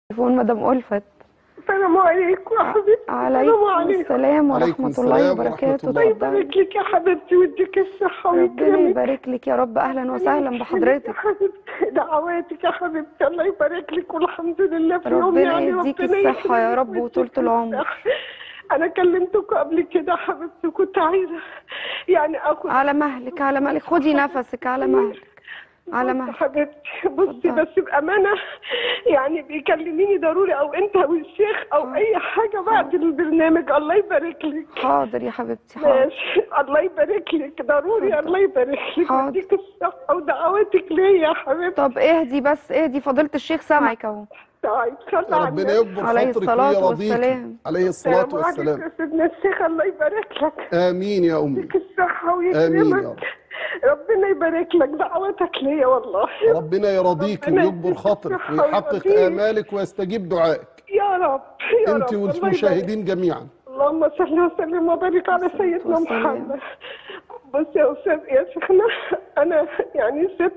تليفون مدام ألفت السلام عليكم يا حبيبتي السلام عليكم عليكم السلام عليكم ورحمة الله السلام ورحمة وبركاته الله. الله اتفضلي يبارك لك يا حبيبتي ويديك الصحة ربنا ويكرمك يبارك لك يا رب أهلا وسهلا يا بحضرتك حبيبتي دعواتك يا حبيبتي الله يبارك لك والحمد لله في يوم ربنا يعني يديك ربنا الصحة يا يكرمك رب ويديك وطولة العمر. الصحة. أنا كلمتكم قبل كده يا حبيبتي وكنت عايزة يعني آخد على مهلك على مهلك خدي نفسك على مهلك على بصي مهلك حبيبتي بصي اتفضلي. بس بأمانة يعني بيكلميني ضروري أو أنت أو الشيخ أو أي حاجة بعد البرنامج الله يبارك لك حاضر يا حبيبتي حاضر ماشي الله يبارك لك ضروري اتفضل. الله يبارك لك حاضر. ويديك الصحة ودعواتك ليا يا حبيبتي طب اهدي بس اهدي فضيلة الشيخ سامعك اهو طيب صلى على ربنا النبي. يكبر عليه خاطرك الصلاة ويرضيك والسلام. عليه الصلاة السلام عليكم والسلام يا سيدنا الشيخ الله يبارك لك آمين يا أمي يديك الصحة آمين يا ويكرمك رب. ربنا يبارك لك دعواتك ليا والله ربنا يرضيك ربنا ويكبر يديك خاطرك الصحة ويحقق ويرضيك. آمالك ويستجيب دعائك يا رب يا أنت رب الله يبارك. والمشاهدين جميعا اللهم صل وسلم وبارك على الصلاة سيدنا والسلام. محمد بص يا استاذ يا شيخنا انا يعني ست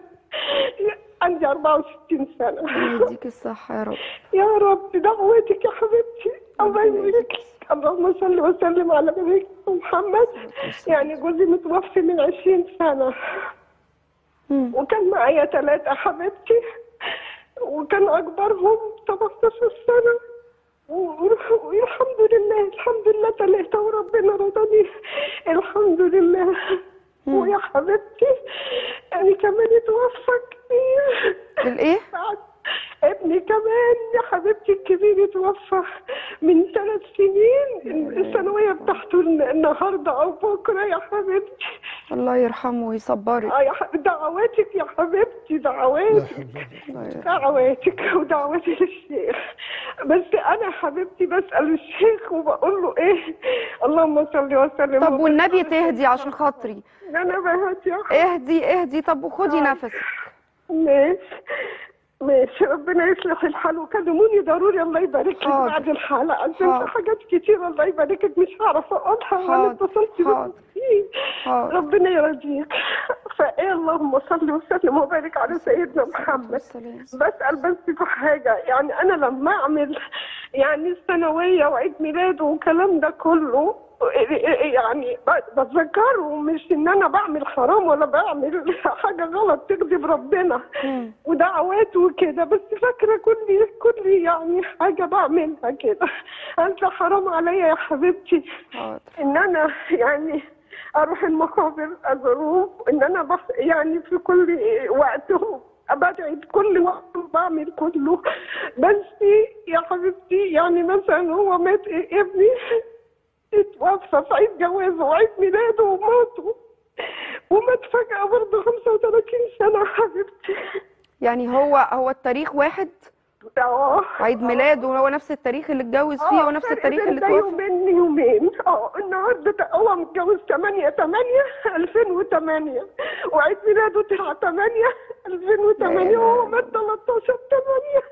عندي 64 سنه يديك الصحة يا رب يا رب دعوتك يا حبيبتي الله يبارك لك اللهم صل وسلم على نبيك محمد يعني جوزي متوفي من 20 سنه مم. وكان معايا ثلاثة حبيبتي وكان أكبرهم 18 سنة و- والحمد لله الحمد لله ثلاثة وربنا رضاني الحمد لله ويا حبيبتي يعني كمان اتوفى كتير الايه بعد ابني كمان يا حبيبتي الكبير اتوفى من ثلاث سنين الثانوية بتاعته النهاردة أو بكرة يا حبيبتي الله يرحمه ويصبرك اه يا حبيبتي دعواتك يا حبيبتي لا دعواتك حول ولا قوة. الله يرحمه. دعواتك ودعوتي للشيخ بس انا حبيبتي بسال الشيخ وبقول له ايه اللهم صل وسلم طب وبارك والنبي على تهدي عشان خاطري انا بهات يا حبيبتي اهدي اهدي طب وخدي طيب. نفسك ماشي ماشي ربنا يصلح الحال وكلموني ضروري الله يبارك لك حاضر. بعد الحلقه عشان حاضر. في حاجات كتير الله يبارك لك مش هعرف اقولها وانا حاضر. اتصلت بيك حاضر. كتير. حاضر. ربنا يرضيك فايه اللهم صل وسلم وبارك على سيدنا محمد والسلام. بسأل بس في حاجة يعني أنا لما أعمل يعني الثانوية وعيد ميلاده والكلام ده كله يعني بتذكره مش إن أنا بعمل حرام ولا بعمل حاجة غلط تغضب ربنا مم. ودعوات وكده بس فاكرة كل كل يعني حاجة بعملها كده أنت حرام عليا يا حبيبتي حاضر ان انا يعني اروح المقابر ازوره ان انا بح يعني في كل وقت بدعي كل وقت بعمل كله بس يا حبيبتي يعني مثلا هو مات ابني اتوفى في عيد جوازه وعيد ميلاده وماته ومات فجأة برضه 35 سنة يا حبيبتي يعني هو هو التاريخ واحد اه عيد ميلاده هو نفس التاريخ اللي اتجوز فيه اه ونفس فرق التاريخ اللي ده توفى يومين يومين اه النهارده ت- هو متجوز 8 8 2008 وعيد ميلاده 9 8 2008 وهو مات 13 8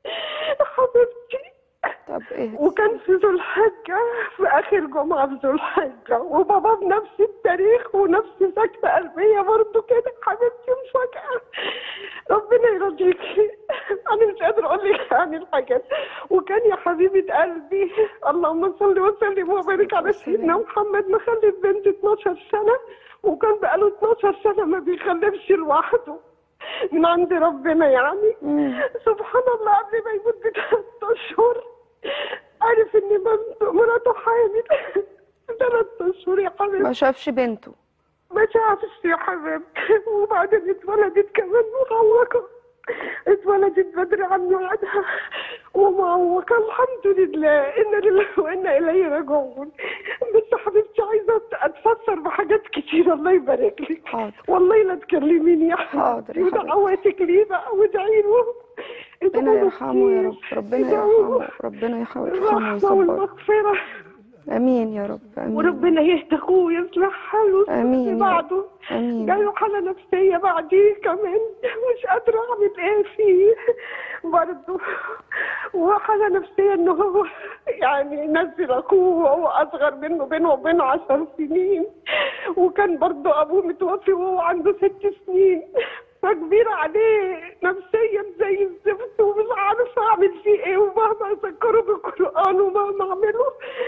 حبيبتي طب اهدي وكان في ذو الحجة في آخر جمعة في ذو الحجة وبابا بنفس التاريخ ونفس سكتة قلبية برضه كده حبيبتي مفاجأة ربنا يرضيكي أنا مش قادرة أقول لك عن الحاجات وكان يا حبيبة قلبي اللهم صل وسلم وبارك على سيدنا محمد مخلف بنت 12 سنة وكان بقاله 12 سنة ما بيخلفش لوحده من عند ربنا يعني مم. سبحان الله قبل ما يموت بثلاث اشهر عارف ان بنت- مراته حامل ثلاث اشهر يا حبيبي ما شافش بنته ما شافش يا حبيبتي وبعدين اتولدت كمان معوقة اتولدت بدري عن ميعادها ومعوقة الحمد لله إنا لله وإنا إليه راجعون بس حبيبتي عايزة أتفسر بحاجات كتير الله يبارك لك حاضر والله لا تكلميني يا حاضر حبيبتي يا حبيبتي. ودعواتك ليه بقى وادعي له ربنا ادعوا يرحمه يا رب كتير. ربنا ادعوا يرحمه ربنا يح- يرحمه الرحمة ويصبره والمغفرة امين يا رب امين وربنا يهديه ويصلح حاله آمين يا رب. بعده امين جاله حالة نفسية بعديه كمان مش قادرة أعمل إيه فيه برضه وحالة نفسية إن هو يعني نزل أخوه وهو أصغر منه بينه وبينه عشر سنين وكان برضه أبوه متوفي وهو عنده ست سنين فكبيرة عليه نفسيا زي الزفت ومش عارفة أعمل فيه إيه ومهما أذكره بالقرآن ومهما أعمله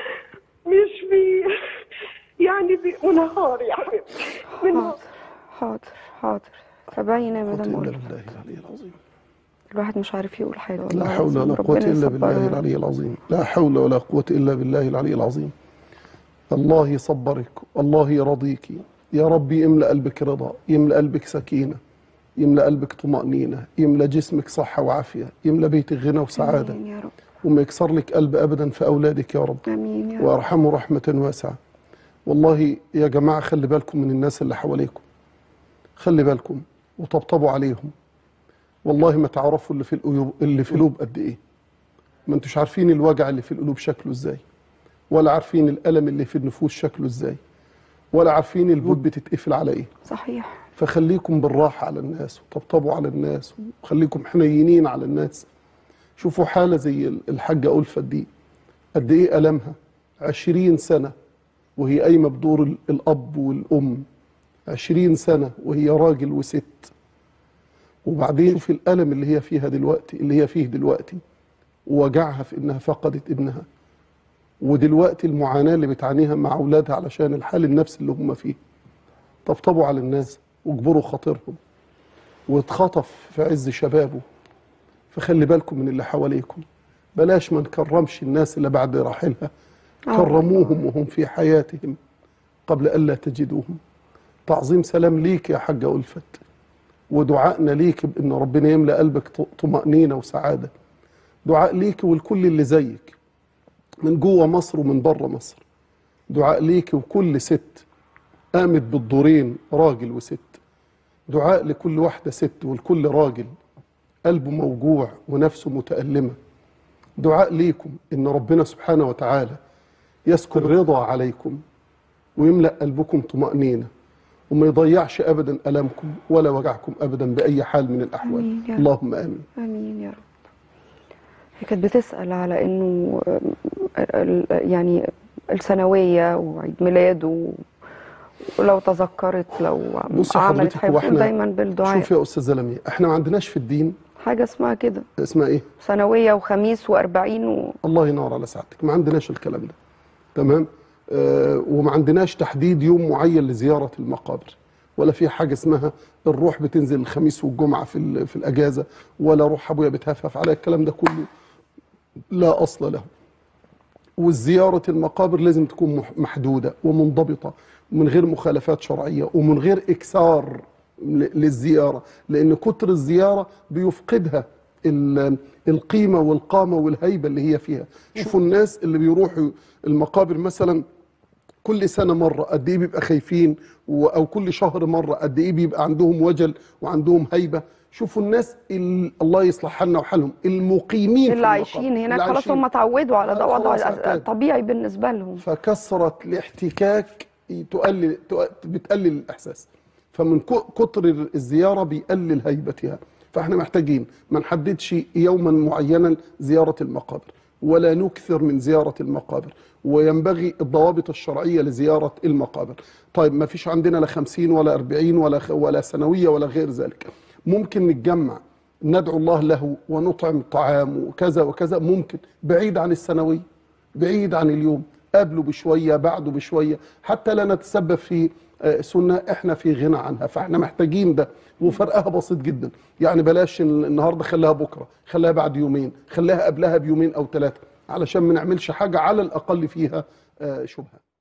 مش بي يعني بي منهار يا حبيبتي منهار حاضر حاضر حاضر تابعينا يا لا مدام قوة إلا ألفت بالله العلي العظيم الواحد مش عارف يقول حاجة لا والله حول العظيم. ولا قوة ربنا إلا بالله يصبرنا. العلي العظيم لا حول ولا قوة إلا بالله العلي العظيم الله يصبرك الله يرضيك يا ربي يملأ قلبك رضا يملأ قلبك سكينة يملأ قلبك طمأنينة يملأ جسمك صحة وعافية يملأ بيتك غنى وسعادة آمين يا رب وما يكسر لك قلب أبدا في أولادك يا رب آمين يا رب وارحمه رحمة واسعة والله يا جماعة خلي بالكم من الناس اللي حواليكم خلي بالكم وطبطبوا عليهم والله ما تعرفوا اللي في القلوب اللي في القلوب قد ايه ما انتوش عارفين الوجع اللي في القلوب شكله ازاي ولا عارفين الألم اللي في النفوس شكله ازاي ولا عارفين البيوت بتتقفل على ايه صحيح فخليكم بالراحة على الناس وطبطبوا على الناس وخليكم حنينين على الناس شوفوا حالة زي الحاجة ألفت دي قد إيه ألمها عشرين سنة وهي قايمة بدور ال- الأب والأم عشرين سنة وهي راجل وست وبعدين شوف الألم اللي هي فيها دلوقتي اللي هي فيه دلوقتي ووجعها في إنها فقدت ابنها ودلوقتي المعاناة اللي بتعانيها مع أولادها علشان الحال النفسي اللي هم فيه طبطبوا على الناس واجبروا خاطرهم واتخطف في عز شبابه فخلي بالكم من اللي حواليكم بلاش ما نكرمش الناس اللي بعد رحيلها آه. كرموهم وهم في حياتهم قبل ألا تجدوهم تعظيم سلام ليك يا حاجة ألفت ودعائنا ليك بأن ربنا يملأ قلبك ط- طمأنينة وسعادة دعاء ليك والكل اللي زيك من جوه مصر ومن بره مصر دعاء ليك وكل ست قامت بالدورين راجل وست دعاء لكل واحدة ست ولكل راجل قلبه موجوع ونفسه متألمة دعاء ليكم إن ربنا سبحانه وتعالى يسكن رضا عليكم ويملأ قلبكم طمأنينة وما يضيعش أبدا ألمكم ولا وجعكم أبدا بأي حال من الأحوال آمين يا رب. اللهم آمين آمين يا رب هي كانت بتسأل على إنه ال- يعني الثانوية وعيد ميلاده ولو تذكرت لو بصي عملت حضرتك حاجة هو بتقول احنا دايما بالدعاء شوف يا أستاذة لميا احنا ما عندناش في الدين حاجة اسمها كده اسمها إيه ثانوية وخميس وأربعين و... الله ينور على سعادتك ما عندناش الكلام ده تمام آه وما عندناش تحديد يوم معين لزيارة المقابر ولا في حاجة اسمها الروح بتنزل الخميس والجمعة في, ال- في الأجازة ولا روح أبويا بتهفف على الكلام ده كله لا أصل له والزيارة المقابر لازم تكون مح- محدودة ومنضبطة ومن غير مخالفات شرعية ومن غير إكثار ل- للزيارة لأن كتر الزيارة بيفقدها ال- القيمة والقامة والهيبة اللي هي فيها شوفوا الناس اللي بيروحوا المقابر مثلا كل سنة مرة قد إيه بيبقى خايفين و- أو كل شهر مرة قد إيه بيبقى عندهم وجل وعندهم هيبة شوفوا الناس ال- الله يصلح حالنا وحالهم المقيمين في اللي المقابر. عايشين هناك اللي خلاص عايشين. هم اتعودوا على ده آه، وضع خلاص اعتاد. طبيعي بالنسبة لهم فكثرة الاحتكاك تقلل تق- بتقلل الإحساس فمن ك- كتر الزيارة بيقلل هيبتها فاحنا محتاجين ما نحددش يوما معينا زيارة المقابر ولا نكثر من زيارة المقابر وينبغي الضوابط الشرعية لزيارة المقابر طيب ما فيش عندنا لا خمسين ولا أربعين ولا خ- ولا سنوية ولا غير ذلك ممكن نتجمع ندعو الله له ونطعم طعام وكذا وكذا ممكن بعيد عن السنوية بعيد عن اليوم قبله بشوية بعده بشوية حتى لا نتسبب في آه، سنة احنا في غنى عنها فاحنا محتاجين ده وفرقها بسيط جدا يعني بلاش ال- النهاردة خليها بكرة خليها بعد يومين خليها قبلها بيومين أو ثلاثة علشان ما نعملش حاجة على الأقل فيها آه، شبهة